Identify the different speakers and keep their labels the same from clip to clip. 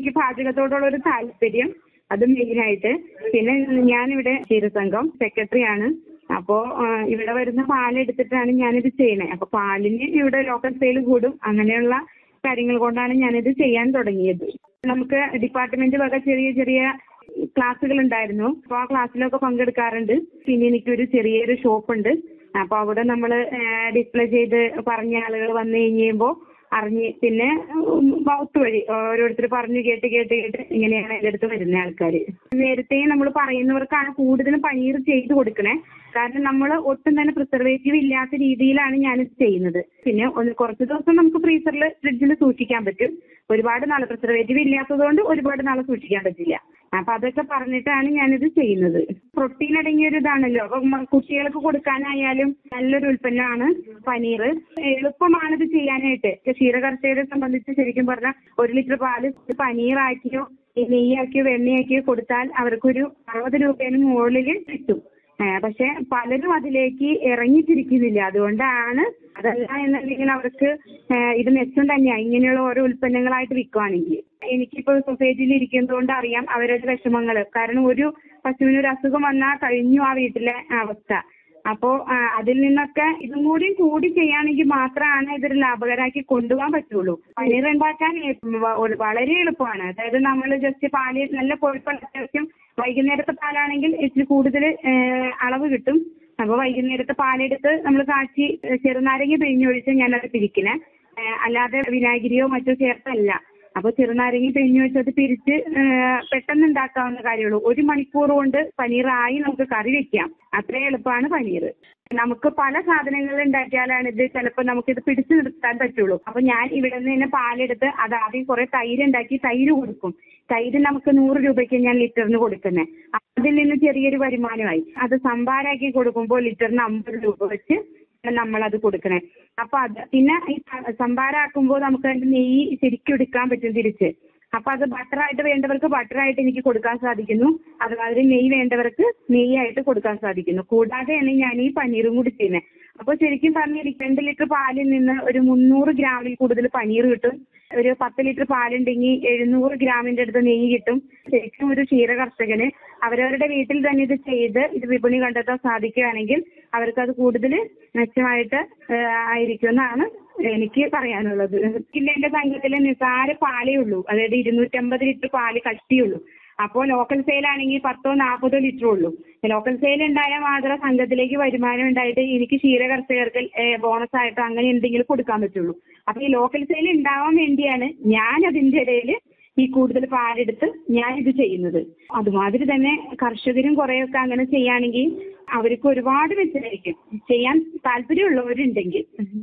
Speaker 1: എനിക്ക് പാചകത്തോടുള്ള ഒരു താല്പര്യം അത് മെയിനായിട്ട് പിന്നെ ഞാനിവിടെ ക്ഷീരസംഘം സെക്രട്ടറിയാണ് അപ്പോ ആ, ഇവിടെ വരുന്ന പാലെടുത്തിട്ടാണ് ഞാനിത് ചെയ്യണേ അപ്പൊ പാലിന് ഇവിടെ ലോക്കൽ സെയിൽ കൂടും അങ്ങനെയുള്ള കാര്യങ്ങൾ കൊണ്ടാണ് ഞാനിത് ചെയ്യാൻ തുടങ്ങിയത് നമുക്ക് ഡിപ്പാർട്ട്മെന്റ് വക ചെറിയ ചെറിയ ക്ലാസ്സുകൾ ഉണ്ടായിരുന്നു അപ്പൊ ആ ക്ലാസ്സിലൊക്കെ പങ്കെടുക്കാറുണ്ട് പിന്നെ എനിക്കൊരു ചെറിയൊരു ഷോപ്പ് ഉണ്ട് അപ്പൊ അവിടെ നമ്മൾ ഡിസ്പ്ലേ ചെയ്ത് പറഞ്ഞ ആളുകൾ വന്നു കഴിയുമ്പോൾ അറിഞ്ഞ് പിന്നെ മൗത്ത് വഴി ഓരോരുത്തർ പറഞ്ഞു കേട്ട് കേട്ട് കേട്ട് ഇങ്ങനെയാണ് എൻ്റെ അടുത്ത് വരുന്ന ആൾക്കാർ നേരത്തെ നമ്മൾ പറയുന്നവർക്കാണ് കൂടുതലും പനീർ ചെയ്ത് കൊടുക്കണേ കാരണം നമ്മൾ ഒട്ടും തന്നെ പ്രിസർവേറ്റീവ് ഇല്ലാത്ത രീതിയിലാണ് ഞാനിത് ചെയ്യുന്നത് പിന്നെ ഒന്ന് കുറച്ച് ദിവസം നമുക്ക് ഫ്രീസറിൽ ഫ്രിഡ്ജിൽ സൂക്ഷിക്കാൻ പറ്റും ഒരുപാട് നാൾ പ്രിസർവേറ്റീവ് ഇല്ലാത്തതുകൊണ്ട് ഒരുപാട് നാൾ സൂക്ഷിക്കാൻ പറ്റില്ല അപ്പൊ അതൊക്കെ പറഞ്ഞിട്ടാണ് ഞാനിത് ചെയ്യുന്നത് പ്രോട്ടീൻ അടങ്ങിയ ഒരു ഇതാണല്ലോ അപ്പൊ മ- കുട്ടികൾക്ക് കൊടുക്കാനായാലും നല്ലൊരു ഉൽപ്പന്നമാണ് പനീർ എളുപ്പമാണിത് ചെയ്യാനായിട്ട് ക്ഷീര കർഷകരെ സംബന്ധിച്ച് ശരിക്കും പറഞ്ഞാൽ ഒരു ലിറ്റർ പാല് പനീറാക്കിയോ ഈ നെയ്യാക്കിയോ വെണ്ണയാക്കിയോ കൊടുത്താൽ അവർക്കൊരു അറുപത് രൂപേന് മുകളിൽ കിട്ടും ഏ, പക്ഷെ പലരും അതിലേക്ക് ഇറങ്ങിത്തിരിക്കുന്നില്ല അതുകൊണ്ടാണ് അതല്ല എന്നുണ്ടെങ്കിൽ അവർക്ക് ഏ, ഇത് മെച്ചം തന്നെയാണ് ഇങ്ങനെയുള്ള ഓരോ ഉൽപ്പന്നങ്ങളായിട്ട് വിൽക്കുവാണെങ്കിൽ എനിക്കിപ്പോ സൊസൈറ്റിയിൽ ഇരിക്കുന്നതുകൊണ്ട് അറിയാം അവരുടെ വിഷമങ്ങൾ കാരണം ഒരു പശുവിന് ഒരു അസുഖം വന്നാൽ കഴിഞ്ഞു ആ വീട്ടിലെ അവസ്ഥ അപ്പോ ആ, അതിൽ നിന്നൊക്കെ ഇതും കൂടി കൂടി ചെയ്യുകയാണെങ്കിൽ മാത്രമാണ് ഇതൊരു ലാഭകരമാക്കി കൊണ്ടുപോകാൻ പറ്റുള്ളൂ പനീർ ഉണ്ടാക്കാൻ എ- വ- ഒരു- വളരെ എളുപ്പമാണ് അതായത് നമ്മൾ ജസ്റ്റ് പാല് നല്ല കൊഴുപ്പുള്ള അത്യാവശ്യം വൈകുന്നേരത്തെ പാലാണെങ്കിൽ ഇച്ചിരി കൂടുതൽ അളവ് കിട്ടും അപ്പൊ വൈകുന്നേരത്തെ പാലെടുത്ത് നമ്മൾ കാച്ചി ഏ, ചെറുനാരങ്ങ പിഴിഞ്ഞൊഴിച്ച് ഞാനത് പിരിക്കണേ ഏ, അല്ലാതെ വിനാഗിരിയോ മറ്റോ ചേർത്തല്ല അപ്പൊ ചെറുനാരങ്ങ പിഴിഞ്ഞു വെച്ചത് പിരിച്ച് ഏ, പെട്ടെന്ന് ഉണ്ടാക്കാവുന്ന കാര്യമുള്ളൂ ഒരു മണിക്കൂർ കൊണ്ട് പനീറായി നമുക്ക് കറി വെക്കാം അത്രയും എളുപ്പമാണ് പനീർ നമുക്ക് പല സാധനങ്ങൾ ഉണ്ടാക്കിയാലാണ് ഇത് ചിലപ്പോൾ നമുക്കിത് പിടിച്ചു നിർത്താൻ പറ്റുള്ളൂ അപ്പൊ ഞാൻ ഇവിടെ നിന്ന് തന്നെ പാലെടുത്ത് അത് ആദ്യം കുറെ തൈര് ഉണ്ടാക്കി തൈര് കൊടുക്കും തൈര് നമുക്ക് നൂറ് രൂപയ്ക്ക് ഞാൻ ലിറ്ററിന് കൊടുക്കുന്നത് അതിൽ നിന്ന് ചെറിയൊരു വരുമാനമായി അത് സംഭാരാക്കി കൊടുക്കുമ്പോൾ ലിറ്ററിന് അമ്പത് രൂപ വെച്ച് നമ്മളത് കൊടുക്കണേ അപ്പൊ അത് പിന്നെ ഈ സ- സംഭാരാക്കുമ്പോൾ നമുക്ക് അതിന്റെ നെയ്യ് ശരിക്കും എടുക്കാൻ പറ്റും തിരിച്ച് അപ്പൊ അത് ബട്ടറായിട്ട് വേണ്ടവർക്ക് ബട്ടറായിട്ട് എനിക്ക് കൊടുക്കാൻ സാധിക്കുന്നു അതുമാതിരി നെയ്യ് വേണ്ടവർക്ക് നെയ്യായിട്ട് കൊടുക്കാൻ സാധിക്കുന്നു കൂടാതെയാണ് ഞാൻ ഈ പനീറും കൂടി ചെയ്യുന്നത് അപ്പൊ ശരിക്കും പറഞ്ഞാൽ രണ്ട് ലിറ്റർ പാലിൽ നിന്ന് ഒരു മുന്നൂറ് ഗ്രാമിൽ കൂടുതൽ പനീർ കിട്ടും ഒരു പത്ത് ലിറ്റർ പാലുണ്ടെങ്കിൽ എഴുന്നൂറ് ഗ്രാമിന്റെ അടുത്ത് നെയ്യ് കിട്ടും ശരിക്കും ഒരു ക്ഷീര കർഷകന് അവരവരുടെ വീട്ടിൽ തന്നെ ഇത് ചെയ്ത് ഇത് വിപണി കണ്ടെത്താൻ സാധിക്കുകയാണെങ്കിൽ അവർക്ക് അത് കൂടുതൽ മെച്ചമായിട്ട് ഏഹ്, ആയിരിക്കും എന്നാണ് എനിക്ക് പറയാനുള്ളത് ഇല്ല എന്റെ സംഘത്തിൽ നിസ്സാര പാലേ ഉള്ളൂ അതായത് ഇരുന്നൂറ്റമ്പത് ലിറ്റർ പാല് കട്ടിയുള്ളൂ അപ്പോൾ ലോക്കൽ സെയിൽ ആണെങ്കിൽ പത്തോ നാൽപ്പതോ ലിറ്റർ ഉള്ളൂ ലോക്കൽ സെയിൽ ഉണ്ടായാൽ മാത്രമേ സംഘത്തിലേക്ക് വരുമാനം ഉണ്ടായിട്ട് എനിക്ക് ക്ഷീര കർഷകർക്ക് ബോണസ് ആയിട്ടോ അങ്ങനെ എന്തെങ്കിലും കൊടുക്കാൻ പറ്റുള്ളൂ അപ്പൊ ഈ ലോക്കൽ സെയിൽ ഉണ്ടാവാൻ വേണ്ടിയാണ് ഞാൻ അതിന്റെ ഇടയിൽ ഈ കൂടുതൽ പാലെടുത്ത് ഞാൻ ഇത് ചെയ്യുന്നത് അതുമാതിരി തന്നെ കർഷകരും കുറെയൊക്കെ അങ്ങനെ ചെയ്യുകയാണെങ്കിൽ അവർക്ക് ഒരുപാട് മെച്ചമായിരിക്കും ചെയ്യാൻ താല്പര്യമുള്ളവരുണ്ടെങ്കിൽ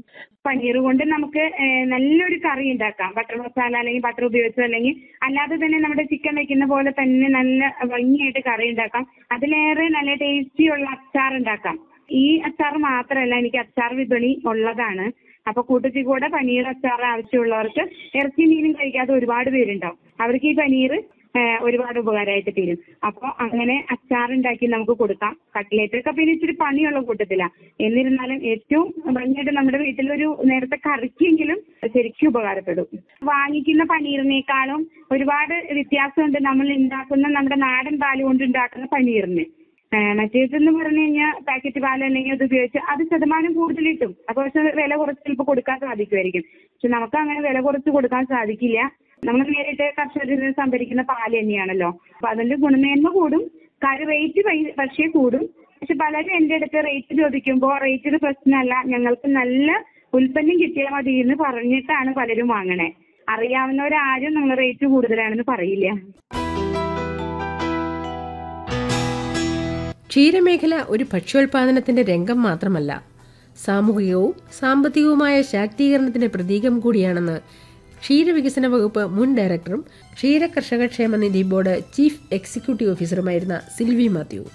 Speaker 1: പനീർ കൊണ്ട് നമുക്ക് ഏഹ്, നല്ലൊരു കറി ഉണ്ടാക്കാം ബട്ടർ മസാല അല്ലെങ്കിൽ ബട്ടർ ഉപയോഗിച്ചോ അല്ലെങ്കിൽ അല്ലാതെ തന്നെ നമ്മുടെ ചിക്കൻ വെക്കുന്ന പോലെ തന്നെ നല്ല ഭംഗിയായിട്ട് കറി ഉണ്ടാക്കാം അതിലേറെ നല്ല ടേസ്റ്റിയുള്ള അച്ചാർ ഉണ്ടാക്കാം ഈ അച്ചാർ മാത്രമല്ല എനിക്ക് അച്ചാർ വിപണി ഉള്ളതാണ് അപ്പൊ കൂട്ടത്തിൽ കൂടെ പനീർ അച്ചാർ ആവശ്യമുള്ളവർക്ക് ഇറച്ചി മീനും കഴിക്കാത്ത ഒരുപാട് പേരുണ്ടാവും അവർക്ക് ഈ പനീർ ഏഹ്, ഒരുപാട് ഉപകാരമായിട്ട് തീരും അപ്പോൾ അങ്ങനെ അച്ചാർ ഉണ്ടാക്കി നമുക്ക് കൊടുക്കാം കട്ട്ലേറ്റ് ഒക്കെ പിന്നെ ഇച്ചിരി പണിയുള്ള കൂട്ടത്തിലാ എന്നിരുന്നാലും ഏറ്റവും ഭംഗിയായിട്ട് നമ്മുടെ വീട്ടിലൊരു നേരത്തെ കറിക്കെങ്കിലും ശരിക്കും ഉപകാരപ്പെടും വാങ്ങിക്കുന്ന പനീറിനേക്കാളും ഒരുപാട് വ്യത്യാസമുണ്ട് നമ്മൾ ഉണ്ടാക്കുന്ന നമ്മുടെ നാടൻ പാല് കൊണ്ട് ഉണ്ടാക്കുന്ന പനീറിന് ഏഹ് മറ്റേതെന്ന് പറഞ്ഞു കഴിഞ്ഞാൽ പാക്കറ്റ് പാൽ അല്ലെങ്കിൽ അത് ഉപയോഗിച്ച് അത് ശതമാനം കൂടുതൽ കിട്ടും അപ്പൊ പക്ഷെ വില കുറച്ച് ചിലപ്പോൾ കൊടുക്കാൻ സാധിക്കുമായിരിക്കും പക്ഷെ നമുക്ക് അങ്ങനെ വില കുറച്ച് കൊടുക്കാൻ സാധിക്കില്ല നമ്മൾ നേരിട്ട് കർഷകരിൽ നിന്ന് സംഭരിക്കുന്ന പാല് തന്നെയാണല്ലോ അപ്പൊ അതിന്റെ ഗുണമേന്മ കൂടും കറി റേറ്റ് പക്ഷേ കൂടും പക്ഷെ പലരും എന്റെ അടുത്ത് റേറ്റ് ചോദിക്കുമ്പോൾ റേറ്റിന് പ്രശ്നമല്ല ഞങ്ങൾക്ക് നല്ല ഉൽപ്പന്നം കിട്ടിയാൽ മതി എന്ന് പറഞ്ഞിട്ടാണ് പലരും വാങ്ങണേ അറിയാവുന്നവരാരും നമ്മൾ റേറ്റ് കൂടുതലാണെന്ന് പറയില്ല
Speaker 2: ക്ഷീരമേഖല ഒരു ഭക്ഷ്യോൽപാദനത്തിന്റെ രംഗം മാത്രമല്ല സാമൂഹികവും സാമ്പത്തികവുമായ ശാക്തീകരണത്തിന്റെ പ്രതീകം കൂടിയാണെന്ന് ക്ഷീരവികസന വകുപ്പ് മുൻ ഡയറക്ടറും ക്ഷീര കർഷക ക്ഷേമ നിധി ബോർഡ് ചീഫ് എക്സിക്യൂട്ടീവ് ഓഫീസറുമായിരുന്ന സിൽവി മാത്യു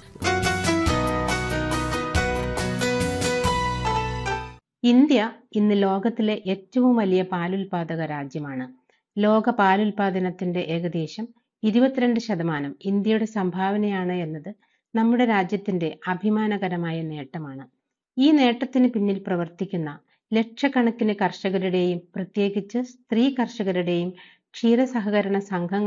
Speaker 3: ഇന്ത്യ ഇന്ന് ലോകത്തിലെ ഏറ്റവും വലിയ പാലുൽപാദക രാജ്യമാണ് ലോക പാലുൽപാദനത്തിന്റെ ഏകദേശം ഇരുപത്തിരണ്ട് ശതമാനം ഇന്ത്യയുടെ സംഭാവനയാണ് എന്നത് നമ്മുടെ രാജ്യത്തിന്റെ അഭിമാനകരമായ നേട്ടമാണ് ഈ നേട്ടത്തിന് പിന്നിൽ പ്രവർത്തിക്കുന്ന ലക്ഷക്കണക്കിന് കർഷകരുടെയും പ്രത്യേകിച്ച് സ്ത്രീ കർഷകരുടെയും ക്ഷീര സഹകരണ സംഘങ്ങൾ